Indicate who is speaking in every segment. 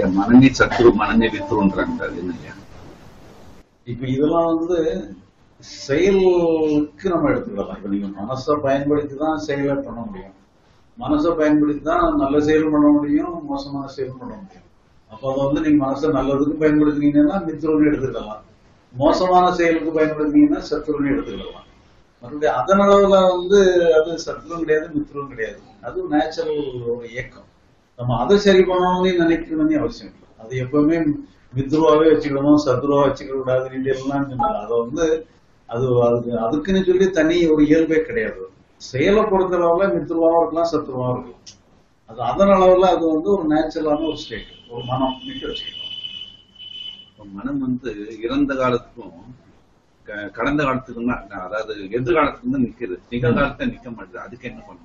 Speaker 1: மனநே சத்ரு மனநே வித்ருன்றாங்க அது என்னையா
Speaker 2: இப்ப இதெல்லாம் வந்து செயலுக்கு நம்ம எடுத்துக்கலாம் இப்ப நீங்க மனசை பயன்படுத்தி தான் செயலை பண்ண முடியும் மனசை பயன்படுத்தி தான் நல்ல செயல் பண்ண முடியும் மோசமான செயல் பண்ண முடியும் அப்ப அதை வந்து நீங்க மனசை நல்லதுக்கு பயன்படுத்தினீங்கன்னா மித்ருன்னு எடுத்துக்கலாம் மோசமான செயலுக்கு பயன்படுத்தினீங்கன்னா சத்ருன்னு எடுத்துக்கலாம் மறுபடியும் அதன் அளவுல வந்து அது சத்ருவும் கிடையாது மித்ருவும் கிடையாது அது நேச்சுரல் ஒரு இயக்கம் நம்ம அதை சரி பண்ணணும்னு நினைக்கணும்னு அவசியம் இல்லை அது எப்பவுமே மித்ருவாவே வச்சுக்கணும் சத்ருவா வச்சுக்க கூடாதுன்னு எல்லாம் சொன்னாங்க. அதை வந்து அது அதுக்கு அதுக்குன்னு சொல்லி தனி ஒரு இயல்பே கிடையாது செயலை பொறுத்தளவுல மித்ருவாவும் இருக்கலாம் சத்ருவாவும் இருக்கலாம் அது அதன் அளவுல அது வந்து ஒரு நேச்சுரலான ஒரு ஸ்டேட் ஒரு மனம் நிக்க வச்சுக்கலாம்
Speaker 1: இப்ப மனம் வந்து இறந்த காலத்துக்கும் க- கடந்த காலத்துக்கும் தான் அதாவது எதிர்காலத்துக்கு வந்து நிக்குது நிகழ்காலத்துல நிக்க மாட்டேது அதுக்கு என்ன பண்ணணும்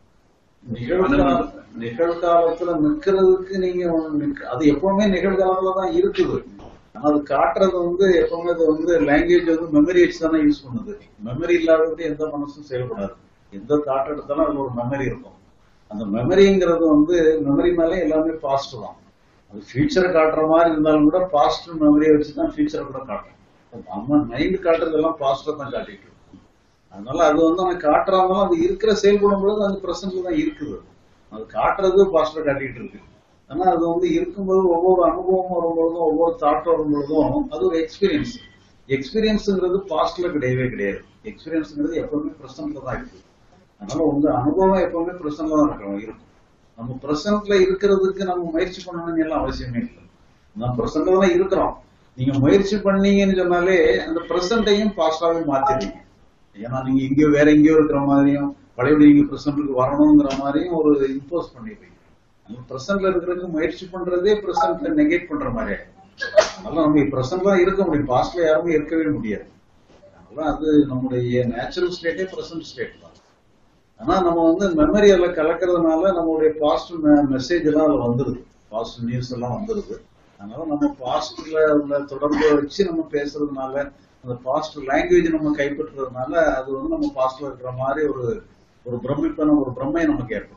Speaker 2: நிகழ்கால நிகழ்காலத்துல நிக்கிறதுக்கு நீங்க ஒண்ணு நிக்க- அது எப்பவுமே நிகழ்காலத்துல தான் இருக்குது ஆனா அது காட்டுறது வந்து எப்பவுமே அது வந்து லாங்குவேஜ் வந்து மெமரி வச்சு தானே யூஸ் பண்ணுது மெமரி இல்லாதது எந்த மனசும் செயல்படாது எந்த தாட் எடுத்தாலும் அதுல ஒரு மெமரி இருக்கும் அந்த மெமரிங்கிறது வந்து மெமரினாலே எல்லாமே பாஸ்ட் தான் அது ஃபியூச்சரை காட்டுற மாதிரி இருந்தாலும் கூட பாஸ்ட் மெமரியை வச்சு தான் ஃபியூச்சரை கூட காட்டும் நம்ம மைண்ட் காட்டுறதெல்லாம் பாஸ்ட்டை தான் காட்டிட்டு இருக்கு அதனால அது வந்து நான் காட்டுறாங்களும் அது இருக்கிற செயல்படும் பொழுது அது பிரசன்ட்ல தான் இருக்குது அது காட்டுறது பாஸ்டர் காட்டிட்டு இருக்கு ஆனா அது வந்து இருக்கும்போது ஒவ்வொரு அனுபவம் வரும்பொழுதும் ஒவ்வொரு தாட் வரும்பொழுதும் அது ஒரு எக்ஸ்பீரியன்ஸ் எக்ஸ்பீரியன்ஸுங்கிறது பாஸ்ட்ல கிடையவே கிடையாது எக்ஸ்பீரியன்ஸுங்கிறது எப்பவுமே பிரசன்ட்ல தான் இருக்கு அதனால உங்க அனுபவம் எப்பவுமே பிரசன்ட்ல தான் இருக்கணும் இருக்கும் நம்ம பிரசன்ட்ல இருக்கிறதுக்கு நம்ம முயற்சி பண்ணணும்னு எல்லாம் அவசியமே இல்லை நம்ம பிரசன்ட்ல தான் இருக்கிறோம் நீங்க முயற்சி பண்ணீங்கன்னு சொன்னாலே அந்த பிரசன்ட்டையும் பாஸ்டாவே மாத்திடுவீங்க ஏன்னா நீங்க எங்கேயோ வேற எங்கேயோ இருக்கிற மாதிரியும் பழையபடி நீங்க பிரசன்ட்க்கு வரணுங்கிற மாதிரியும் ஒரு இம்போஸ் பண்ணிடுவீங்க அந்த பிரசன்ட்ல இருக்கிறதுக்கு முயற்சி பண்றதே பிரசன்ட்ல நெகேட் பண்ற மாதிரி ஆயிடும் அதனால நம்ம பிரசன்ட்ல இருக்க முடியும் பாஸ்ட்ல யாருமே இருக்கவே முடியாது அதனால அது நம்முடைய நேச்சுரல் ஸ்டேட்டே பிரசன்ட் ஸ்டேட் தான் ஆனா நம்ம வந்து மெமரி அதில் கலக்கிறதுனால நம்மளுடைய பாஸ்ட் மெசேஜ் எல்லாம் அதுல வந்துருது பாஸ்ட் நியூஸ் எல்லாம் வந்துருது அதனால நம்ம பாஸ்ட்ல உள்ள தொடர்பை வச்சு நம்ம பேசுறதுனால அந்த பாஸ்ட் லாங்குவேஜ் நம்ம கைப்பற்றுறதுனால அது வந்து நம்ம பாஸ்ட்ல இருக்கிற மாதிரி ஒரு ஒரு பிரமிப்பான ஒரு பிரம்மை நமக்கு ஏற்படும்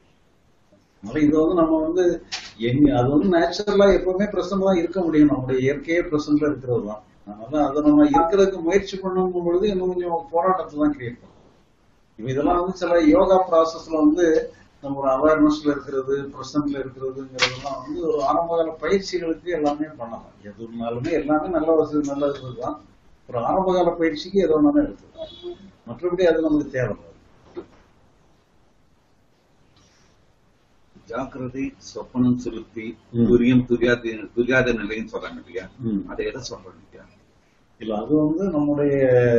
Speaker 2: அதனால இது வந்து நம்ம வந்து எங்க அது வந்து நேச்சுரலா எப்பவுமே பிரசன்ட் தான் இருக்க முடியும் நம்முடைய இயற்கையே பிரசன்ட்ல இருக்கிறது தான் அதனால அதை நம்ம இருக்கிறதுக்கு முயற்சி பண்ணும் பொழுது இன்னும் கொஞ்சம் போராட்டத்தை தான் கிரியேட் பண்ணும் இப்ப இதெல்லாம் வந்து சில யோகா ப்ராசஸ்ல வந்து நம்ம ஒரு அவேர்னஸ்ல இருக்கிறது பிரசன்ட்ல இருக்கிறதுங்கிறதெல்லாம் வந்து ஒரு ஆரம்பகால பயிற்சிகளுக்கு எல்லாமே பண்ணலாம் எது இருந்தாலுமே எல்லாமே நல்ல வசதி நல்ல இதுதான் ஒரு ஆரம்பகால பயிற்சிக்கு எது ஒன்றாலும் எடுத்துக்கலாம் மற்றபடி அது நமக்கு தேவை
Speaker 1: ஜாக்கிரதை சொப்பனம் செலுத்தி துரியம் துரியாத துரியாத நிலைன்னு சொல்றாங்க இல்லையா அதை எதை சொல்றாங்க இல்லையா
Speaker 2: இல்ல அது வந்து நம்முடைய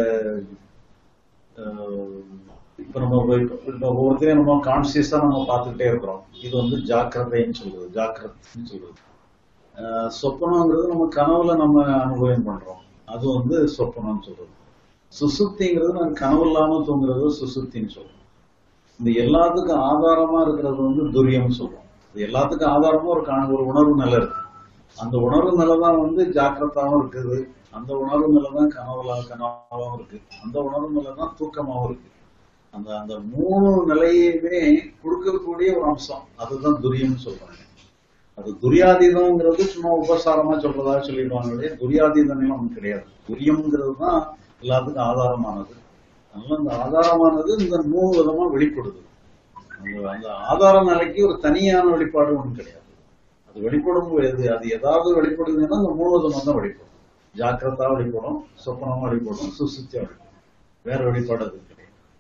Speaker 2: அஹ், இப்ப நம்ம இப்ப- இப்ப ஒவ்வொருத்தையும் நம்ம கான்சியஸா நம்ம பார்த்துக்கிட்டே இருக்கிறோம் இது வந்து ஜாக்கிரதைன்னு சொல்றது ஜாக்கிரதைன்னு சொல்றது அஹ், சொப்பனங்கிறது நம்ம கனவுல நம்ம அனுபவம் பண்றோம் அது வந்து சொப்பனம்னு சொல்றது சுசுப்திங்கிறது நம்ம கனவு இல்லாம தூங்குறது சுசுப்தின்னு சொல்றோம் இந்த எல்லாத்துக்கும் ஆதாரமா இருக்கிறது வந்து துரியம் சொல்றோம் இது எல்லாத்துக்கும் ஆதாரமா ஒரு கா- ஒரு உணர்வு நிலை இருக்கு அந்த உணர்வு நிலை தான் வந்து ஜாக்கிரதாவும் இருக்குது அந்த உணர்வு நிலை தான் கனவுலா கனவாவும் இருக்கு அந்த உணர்வு நிலை தான் தூக்கமாவும் இருக்கு அந்த அந்த மூணு நிலையுமே கொடுக்கக்கூடிய ஒரு அம்சம் அதுதான் துரியம்னு சொல்றாங்க அது துரியாதீதம்ங்கிறது சும்மா உபசாரமா சொல்றதா சொல்லிடுவாங்க இல்லையா துரியாதீதம் ஒன்றும் கிடையாது துரியம்ங்கிறது தான் எல்லாத்துக்கும் ஆதாரமானது அதனால அந்த ஆதாரமானது இந்த மூணு விதமா வெளிப்படுது அந்த அந்த ஆதார நிலைக்கு ஒரு தனியான வெளிப்பாடு ஒன்றும் கிடையாது அது வெளிப்படும் போது அது ஏதாவது வெளிப்படுதுன்னா அந்த மூணு விதமா தான் வெளிப்படும் ஜாக்கிரதா வெளிப்படும் சொப்பனமா வெளிப்படும் சுசுத்தியா வெளிப்படும் வேற வெளிப்பாடு அது கிடையாது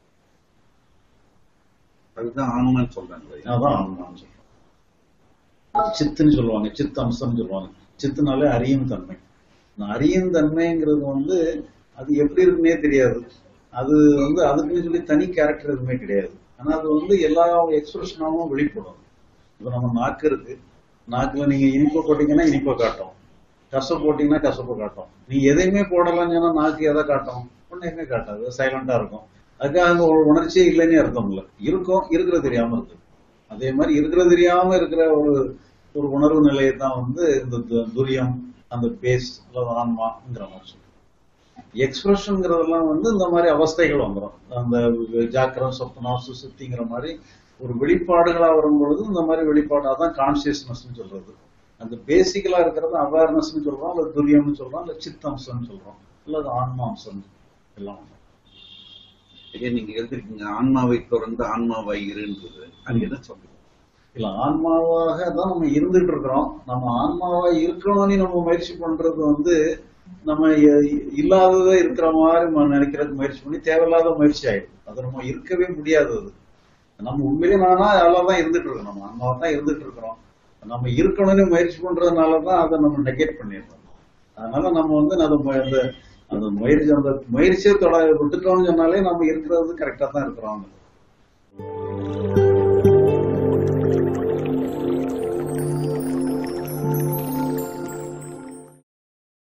Speaker 1: அதுதான் ஆன்மான்னு சொல்றாங்க இல்லையா
Speaker 2: அதான் ஆன்மான்னு சொல்றோம் சித்துன்னு சொல்லுவாங்க சித்து அம்சம்னு சொல்லுவாங்க சித்துனாலே அறியும் தன்மை இந்த அறியும் தன்மைங்கிறது வந்து அது எப்படி இருக்குன்னே தெரியாது அது வந்து அதுக்குன்னு சொல்லி தனி கேரக்டர் எதுவுமே கிடையாது ஆனா அது வந்து எல்லா எக்ஸ்பிரஷனாவும் வெளிப்படும் இப்ப நம்ம நாக்கு இருக்கு நாக்குல நீங்க இனிப்பு போட்டீங்கன்னா இனிப்பை காட்டும் கசப்பு போட்டீங்கன்னா கசப்பு காட்டும் நீ எதையுமே போடலாம்னு சொன்னா நாக்கு எதை காட்டும் ஒன்றுமே காட்டாது சைலண்டா இருக்கும் அதுக்காக அங்க ஒரு உணர்ச்சியே இல்லைன்னு அர்த்தம் இல்ல இருக்கும் இருக்கிறது தெரியாம இருக்கு அதே மாதிரி இருக்கிறது தெரியாம இருக்கிற ஒரு ஒரு உணர்வு நிலையை தான் வந்து இந்த து- துரியம் அந்த பேஸ் அல்லது ஆன்மாங்கிற மாதிரி சொல்றோம் எக்ஸ்பிரஷன்ங்கிறதெல்லாம் வந்து இந்த மாதிரி அவஸ்தைகள் வந்துடும் அந்த ஜாக்கிரம் சொப்னம் சுசுப்திங்கிற மாதிரி ஒரு வெளிப்பாடுகளா வரும்பொழுது இந்த மாதிரி வெளிப்பாடு அதான் கான்சியஸ்னஸ் சொல்றது அந்த பேசிக்கலா இருக்கிறது அவேர்னஸ்னு சொல்றோம் இல்ல துரியம்னு சொல்றோம் இல்ல சித்தம்சம்னு சொல்றோம் இல்ல அது ஆன்மாம்சம் எல்லாம் ஒண்ணு.
Speaker 1: இதே நீங்க எழுதிருக்கீங்க ஆன்மாவை தொடர்ந்து ஆன்மாவை இருன்றது அது என்ன சொல்றீங்க
Speaker 2: இல்ல ஆன்மாவாக தான் நம்ம இருந்துட்டு இருக்கிறோம் நம்ம ஆன்மாவா இருக்கணும்னு நம்ம முயற்சி பண்றது வந்து நம்ம இ- இல்லாததே இருக்கிற மாதிரி நம்ம நினைக்கிறதுக்கு முயற்சி பண்ணி தேவையில்லாத முயற்சி ஆயிடும் அது நம்ம இருக்கவே முடியாது அது நம்ம உண்மையிலே நானா அதெல்லாம் தான் இருந்துட்டு இருக்கோம் நம்ம ஆன்மாவா தான் இருந்துட்டு இருக்கிறோம் நம்ம இருக்கணும்னு முயற்சி பண்றதுனால தான் அதை நம்ம நெகேட் பண்ணிடுறோம் அதனால நம்ம வந்து அதை மு- அந்த அந்த முயற்சி அந்த முயற்சியை தொட விட்டுட்டோம்னு சொன்னாலே நம்ம இருக்கிறது கரெக்டா தான் இருக்கிறோம்